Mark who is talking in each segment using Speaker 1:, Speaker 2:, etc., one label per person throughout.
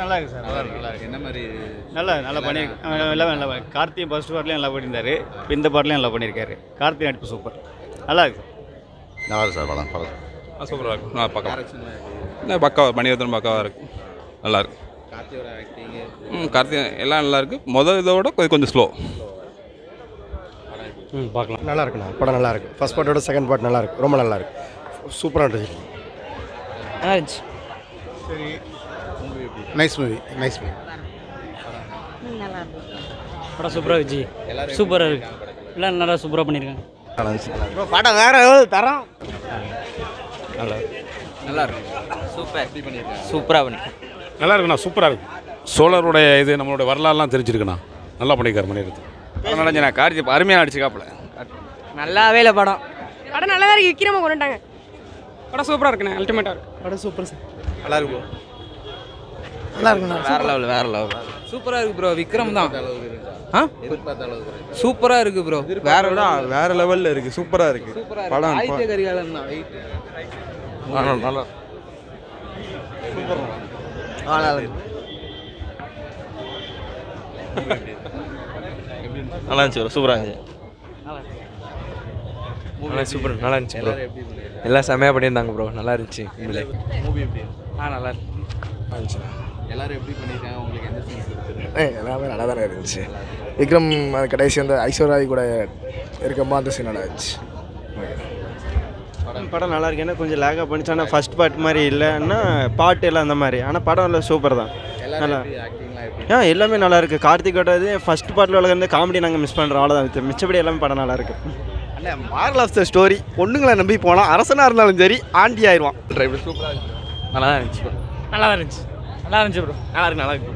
Speaker 1: நல்லா இருக்கு சார் நல்லா இருக்கு நல்லா இருக்கு
Speaker 2: என்ன மாதிரி
Speaker 1: நல்லா நல்லா பண்ணியிருக்காங்க எல்லாம் நல்லா பண்ணி- கார்த்தி ஃபர்ஸ்ட் பாட்டிலையும் நல்லா பண்ணியிருந்தாரு இப்போ இந்த பாட்டிலையும் நல்லா பண்ணியிருக்காரு கார்த்தி நடிப்பு சூப்பர் நல்லா இருக்கு
Speaker 3: நல்லா இருக்கு சார் படம் படம்
Speaker 4: சூப்பராக இருக்கும் நான் பார்க்கலாம்
Speaker 2: டைரக்ஷன்லாம்
Speaker 4: இல்லை பக்காவா மணிரத்னம் பக்காவாக இருக்கு நல்லா இருக்கு
Speaker 2: கார்த்தியோட ஆக்டிங்கு
Speaker 4: ம் கார்த்தி எல்லாம் நல்லா இருக்கு முதல் இதோட கொஞ்சம் கொஞ்சம் ஸ்லோ
Speaker 5: ம் பார்க்கலாம்
Speaker 6: நல்லா இருக்குண்ணா படம் நல்லா இருக்கு ஃபர்ஸ்ட் பார்ட்டோட செகண்ட் பார்ட் நல்லா இருக்கு ரொம்ப நல்லா இருக்கு சூப்பராக இருந்துச்சு
Speaker 7: நல்லா இருந்துச்சு
Speaker 3: நைஸ் மூவி நைஸ் மூவி
Speaker 7: நல்லா இருந்துச்சு
Speaker 5: படம் சூப்பராக இருந்துச்சு
Speaker 2: எல்லாரும்
Speaker 5: சூப்பராக இருக்கு எல்லாம் நல்லா சூப்பராக பண்ணியிருக்காங்க
Speaker 6: படம் வேற எவ்வளோ தரம்
Speaker 2: நல்லா இருக்கு சூப்பர் எப்படி பண்ணியிருக்காங்க
Speaker 7: சூப்பராக பண்ணி
Speaker 8: நல்லா இருக்குண்ணா சூப்பராக இருக்கு சோழருடைய இது நம்மளோட வரலாறுலாம் தெரிஞ்சிருக்குண்ணா நல்லா பண்ணியிருக்காரு மணிரத்னம்
Speaker 1: படம் நடிச்சா கார்த்தி அருமையாக நடிச்சுக்காப்புல
Speaker 7: நல்லாவே இல்லை படம்
Speaker 9: படம் நல்லா தான் இருக்கு விக்ரம கொண்டுட்டாங்க
Speaker 5: படம் சூப்பராக இருக்குண்ணே அல்டிமேட்டாக இருக்கு
Speaker 6: படம் சூப்பர் சார்
Speaker 2: நல்லா இருக்கும்
Speaker 6: நல்லா இருக்குண்ணா
Speaker 7: வேற லெவல் வேற லெவல் சூப்பராக இருக்கு ப்ரோ விக்ரம் தான்
Speaker 2: அளவுக்கு இருக்கா
Speaker 7: ஆ
Speaker 2: எதிர்பார்த்த அளவுக்கு இருக்கா
Speaker 7: சூப்பராக இருக்கு ப்ரோ வேற
Speaker 10: வேற லெவல்ல இருக்கு சூப்பரா இருக்கு
Speaker 7: சூப்பராக
Speaker 10: படம்
Speaker 7: இருக்கு ஆதித்ய கரிகாலன் தான் வெயிட்
Speaker 10: நல்லா
Speaker 7: நல்லா இருந்துச்சு ப்ரோ சூப்பராக இருந்துச்சு
Speaker 10: நல்லா சூப்பர் நல்லா இருந்துச்சு ப்ரோ
Speaker 2: எல்லாரும் எப்படி பண்ணியிருக்காங்க
Speaker 10: எல்லாம் செமையா பண்ணியிருந்தாங்க ப்ரோ நல்லா இருந்துச்சு உண்மையிலே
Speaker 2: மூவி எப்படி இருக்கு?
Speaker 7: ஆ நல்லா இருக்கு
Speaker 2: எல்லாரும் எப்படி பண்ணியிருக்காங்க உங்களுக்கு எந்த சீன்ஸ் பிடிச்சிருக்கு
Speaker 6: எல்லாமே நல்லா தானே இருந்துச்சு விக்ரம் அது கடைசி வந்து ஐஸ்வர்யாய் கூட இருக்கும்போது அந்த சீன் நல்லா இருந்துச்சு
Speaker 11: படம் நல்லா இருக்கு ஏன்னா கொஞ்சம் லேக்காக பண்ணிச்சு ஆனால் ஃபர்ஸ்ட் பார்ட் மாதிரி இல்லைன்னா பாட்டு எல்லாம் அந்த மாதிரி ஆனால் படம் எல்லாம் சூப்பர் தான்
Speaker 2: எல்லாரும்
Speaker 11: நல்லா.
Speaker 2: எப்படி ஆக்டிங்லாம் எப்படி
Speaker 11: ஆ எல்லாமே நல்லா இருக்கு கார்த்திகோட இது ஃபர்ஸ்ட் பார்ட்டில் உள்ள இருந்து காமெடி நாங்கள் மிஸ் பண்ணுறோம் அவ்வளோதான் மிச்சபடி எல்லாமே படம் நல்லா இருக்கு
Speaker 6: அண்ணே மாரல் ஆஃப் த ஸ்டோரி பொண்ணுங்களை நம்பி போனால் அரசனாக இருந்தாலும் சரி ஆண்டி ஆயிடுவான்
Speaker 7: நல்லா தான் இருந்துச்சு ப்ரோ
Speaker 5: நல்லா இருந்துச்சு நல்லா இருந்துச்சு ப்ரோ
Speaker 7: நல்லா இருக்கு நல்லா இருக்கு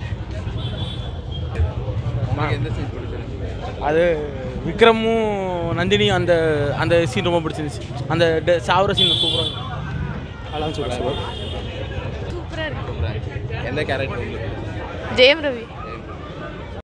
Speaker 2: உங்களுக்கு எந்த சீன் பிடிச்சிருக்கு
Speaker 5: அது விக்ரமும் நந்தினியும் அந்த அந்த சீன் ரொம்ப பிடிச்சிருந்துச்சு அந்த டெ- சாவுற சீன் சூப்பராக
Speaker 9: சூப்பரா இருக்கு
Speaker 2: எந்த கேரக்டர் உங்களுக்கு பிடிச்சிருக்கு?
Speaker 9: ஜெயம் ரவி